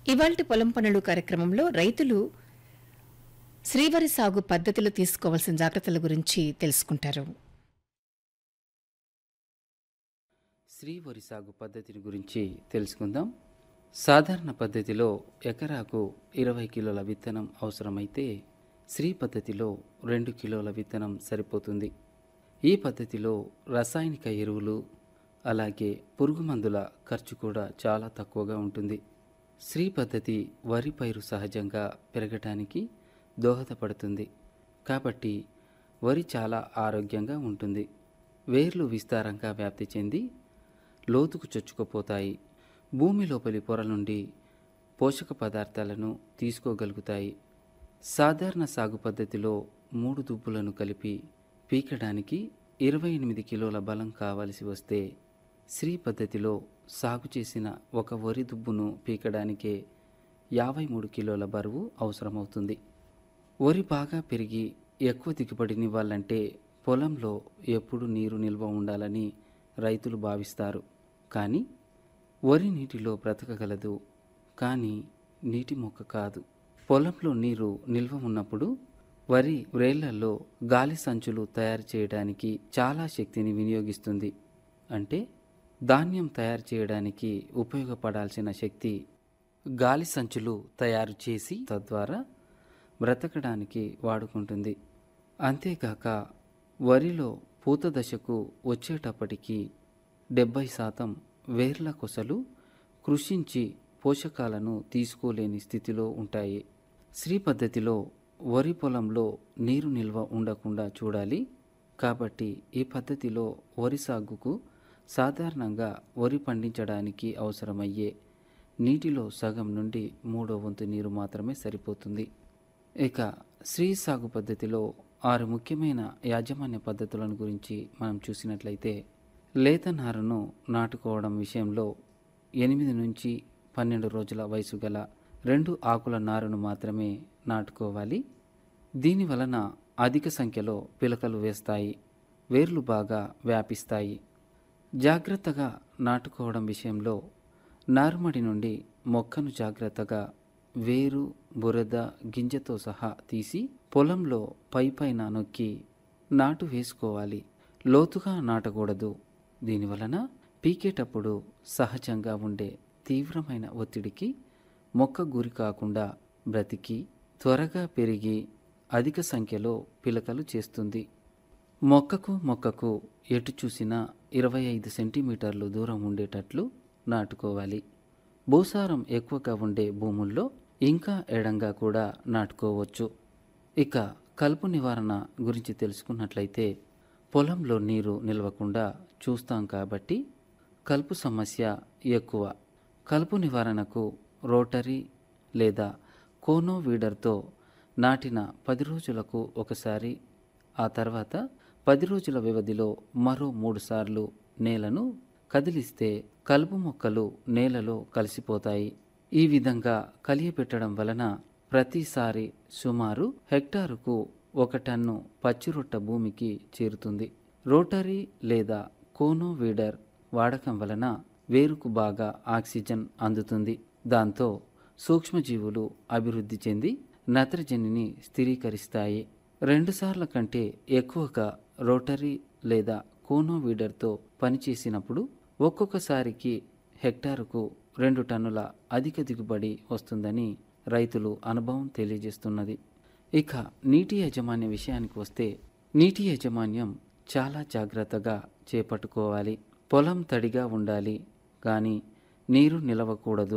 ఇవాల్టి పొలం పనులు కార్యక్రమంలో రైతులు శ్రీవరి సాగు పద్ధతిలో తీసుకోవాల్సిన జాగ్రత్తల గురించి తెలుసుకుంటారు శ్రీ వరి సాగు పద్ధతిని గురించి తెలుసుకుందాం సాధారణ పద్ధతిలో ఎకరాకు ఇరవై కిలోల విత్తనం అవసరమైతే శ్రీ పద్ధతిలో రెండు కిలోల విత్తనం సరిపోతుంది ఈ పద్ధతిలో రసాయనిక ఎరువులు అలాగే పురుగు మందుల ఖర్చు కూడా చాలా తక్కువగా ఉంటుంది శ్రీ పద్ధతి వరి పైరు సహజంగా పెరగటానికి దోహదపడుతుంది కాబట్టి వరి చాలా ఆరోగ్యంగా ఉంటుంది వేర్లు విస్తారంగా వ్యాప్తి చెంది లోతుకు చొచ్చుకుపోతాయి భూమి లోపలి పొర నుండి పోషక పదార్థాలను తీసుకోగలుగుతాయి సాధారణ సాగు పద్ధతిలో మూడు దుబ్బులను కలిపి పీకడానికి ఇరవై ఎనిమిది కిలోల బలం కావలసి వస్తే శ్రీ పద్ధతిలో సాగు చేసిన ఒక వరి దుబ్బును పీకడానికే యాభై మూడు కిలోల బరువు అవసరమవుతుంది వరి బాగా పెరిగి ఎక్కువ దిగుబడినివ్వాలంటే పొలంలో ఎప్పుడు నీరు నిల్వ ఉండాలని రైతులు భావిస్తారు కానీ వరి నీటిలో బ్రతకగలదు కానీ నీటి మొక్క కాదు పొలంలో నీరు నిల్వ ఉన్నప్పుడు వరి వ్రేళ్లలో గాలి సంచులు తయారు చేయడానికి చాలా శక్తిని వినియోగిస్తుంది అంటే ధాన్యం తయారు చేయడానికి ఉపయోగపడాల్సిన శక్తి గాలి సంచులు తయారు చేసి తద్వారా బ్రతకడానికి వాడుకుంటుంది అంతేకాక వరిలో పూత దశకు వచ్చేటప్పటికి డెబ్బై శాతం వేర్ల కొసలు కృషించి పోషకాలను తీసుకోలేని స్థితిలో ఉంటాయి శ్రీ పద్ధతిలో వరి పొలంలో నీరు నిల్వ ఉండకుండా చూడాలి కాబట్టి ఈ పద్ధతిలో వరి సాగుకు సాధారణంగా వరి పండించడానికి అవసరమయ్యే నీటిలో సగం నుండి మూడో వంతు నీరు మాత్రమే సరిపోతుంది ఇక శ్రీ సాగు పద్ధతిలో ఆరు ముఖ్యమైన యాజమాన్య పద్ధతులను గురించి మనం చూసినట్లయితే లేత నారును నాటుకోవడం విషయంలో ఎనిమిది నుంచి పన్నెండు రోజుల వయసు గల రెండు ఆకుల నారును మాత్రమే నాటుకోవాలి దీని వలన అధిక సంఖ్యలో పిలకలు వేస్తాయి వేర్లు బాగా వ్యాపిస్తాయి జాగ్రత్తగా నాటుకోవడం విషయంలో నారుమడి నుండి మొక్కను జాగ్రత్తగా వేరు బురద గింజతో సహా తీసి పొలంలో పైపైన నొక్కి నాటు వేసుకోవాలి లోతుగా నాటకూడదు దీనివలన పీకేటప్పుడు సహజంగా ఉండే తీవ్రమైన ఒత్తిడికి మొక్క గురి కాకుండా బ్రతికి త్వరగా పెరిగి అధిక సంఖ్యలో పిలకలు చేస్తుంది మొక్కకు మొక్కకు ఎటు చూసినా ఇరవై ఐదు సెంటీమీటర్లు దూరం ఉండేటట్లు నాటుకోవాలి భూసారం ఎక్కువగా ఉండే భూముల్లో ఇంకా ఎడంగా కూడా నాటుకోవచ్చు ఇక కలుపు నివారణ గురించి తెలుసుకున్నట్లయితే పొలంలో నీరు నిల్వకుండా చూస్తాం కాబట్టి కలుపు సమస్య ఎక్కువ కలుపు నివారణకు రోటరీ లేదా కోనో వీడర్తో నాటిన పది రోజులకు ఒకసారి ఆ తర్వాత పది రోజుల వ్యవధిలో మరో మూడు సార్లు నేలను కదిలిస్తే కలుపు మొక్కలు నేలలో కలిసిపోతాయి ఈ విధంగా కలియపెట్టడం వలన ప్రతిసారి సుమారు హెక్టారుకు ఒక టన్ను పచ్చిరొట్ట భూమికి చేరుతుంది రోటరీ లేదా కోనో వీడర్ వాడకం వలన వేరుకు బాగా ఆక్సిజన్ అందుతుంది దాంతో సూక్ష్మజీవులు అభివృద్ధి చెంది నత్రజనిని స్థిరీకరిస్తాయి రెండుసార్ల కంటే ఎక్కువగా రోటరీ లేదా కోనో వీడర్తో పనిచేసినప్పుడు ఒక్కొక్కసారికి హెక్టారుకు రెండు టన్నుల అధిక దిగుబడి వస్తుందని రైతులు అనుభవం తెలియజేస్తున్నది ఇక నీటి యాజమాన్య విషయానికి వస్తే నీటి యాజమాన్యం చాలా జాగ్రత్తగా చేపట్టుకోవాలి పొలం తడిగా ఉండాలి కానీ నీరు నిలవకూడదు